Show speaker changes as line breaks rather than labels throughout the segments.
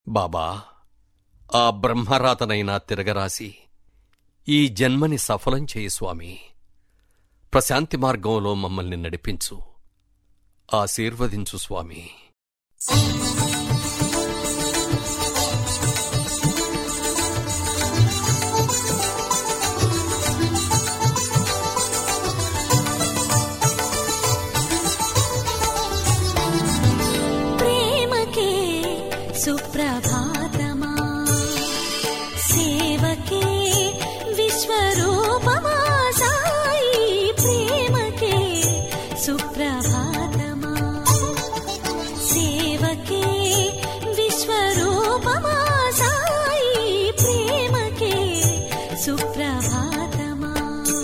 బాబా ఆ బ్రహ్మరాతనైనా తిరగరాసి ఈ జన్మని సఫలం చేయి స్వామి ప్రశాంతి మార్గంలో మమ్మల్ని నడిపించు ఆశీర్వదించు స్వామి
ప్రేమకే సుప్రభాతమా సేవకే విశ్వరూపమా సాయి ప్రేమకే సుప్రభాతమా సేవకే విశ్వరూపమా సాయి ప్రేమకే సుప్రభాతమా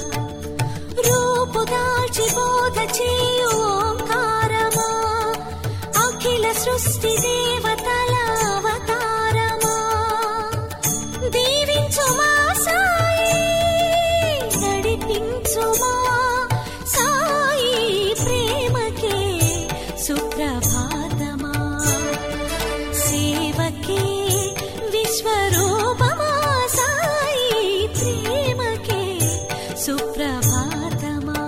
రూపుదాల్చి బోధ చేయు ఓంకారమా అఖిల సృష్టి దేవతల అవతారమా దీవించుమా సాయి నడిపించుమా సాయి ప్రేమకే సుప్రభాతమా సేవకే విశ్వరూపమా సాయి ప్రేమకే సుప్రభాతమా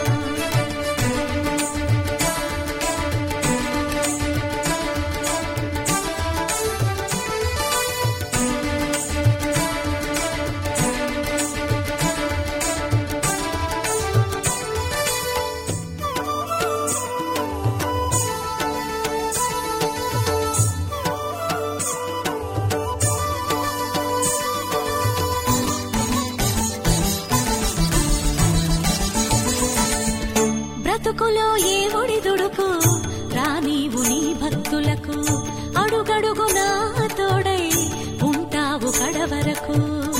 బ్రతుకులో ఏ ఒడిదుడుకు రానీవు నీ భక్తులకు అడుగడుగు నా తోడై ఉంటావు కడవరకు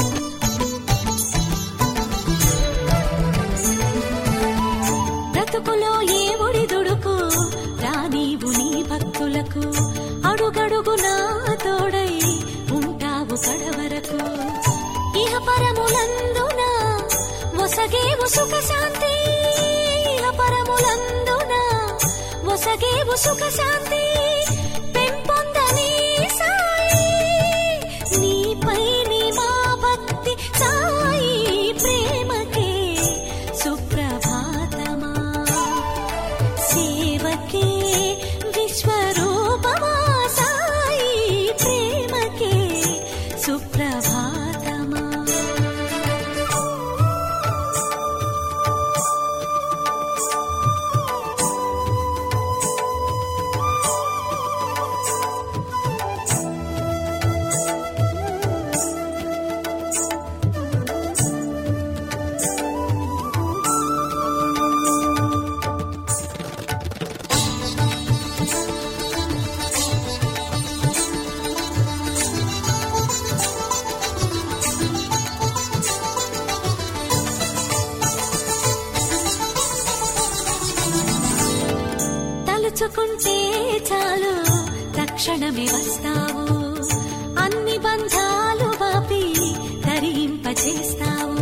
బ్రతుకులో ఏ ఒడిదుడుకు రానీవు నీ భక్తులకు అడుగడుగు నా తోడై ఉంటావు కడవరకు ఇహ పరములందున ఒసగేవు సుఖ శాంతి ఇహ పరములందున ఒసగేవు సుఖ శాంతి పెంపొందని సాయి నీపై నీ మా భక్తి సాయి ప్రేమకే సుప్రభాతమా సేవకే విశ్వరూపమా సాయి ప్రేమకే సుప్రభాతమా తలుచుకుంటే చాలు తక్షణమే వస్తావు అన్ని బంధాలు బాపి తరింపచేస్తావు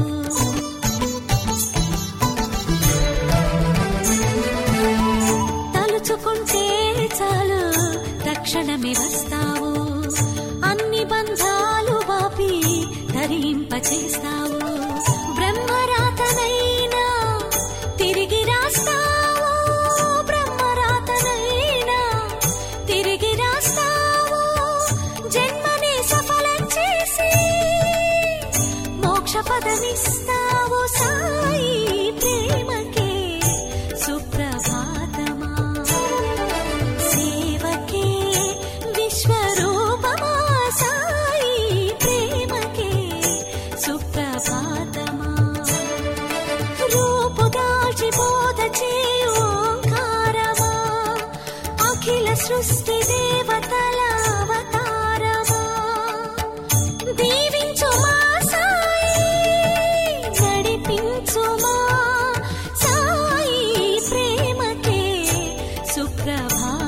తలుచుకుంటే చాలు తక్షణమే వస్తావు అన్ని బంధాలు బాపి తరింపచేస్తావు బ్రహ్మరాతనైనా తిరిగి రాస్తావు బ్రహ్మరాతనైనా తిరిగి రాస్తావు జన్మని సఫలం చేసి మోక్ష పదమిస్తావు సాయి ప్రేమకే సుప్రభాతమా సేవకే విశ్వరూపమా సాయి ప్రేమకే సుప్రభాతమా రూపుదాల్చి బోధ చేయు ఓంకారమా అఖిల సృష్టి దేవతల అవతారమా దీవించుమా సాయి నడిపించుమా సాయి ప్రేమకే సుప్రభా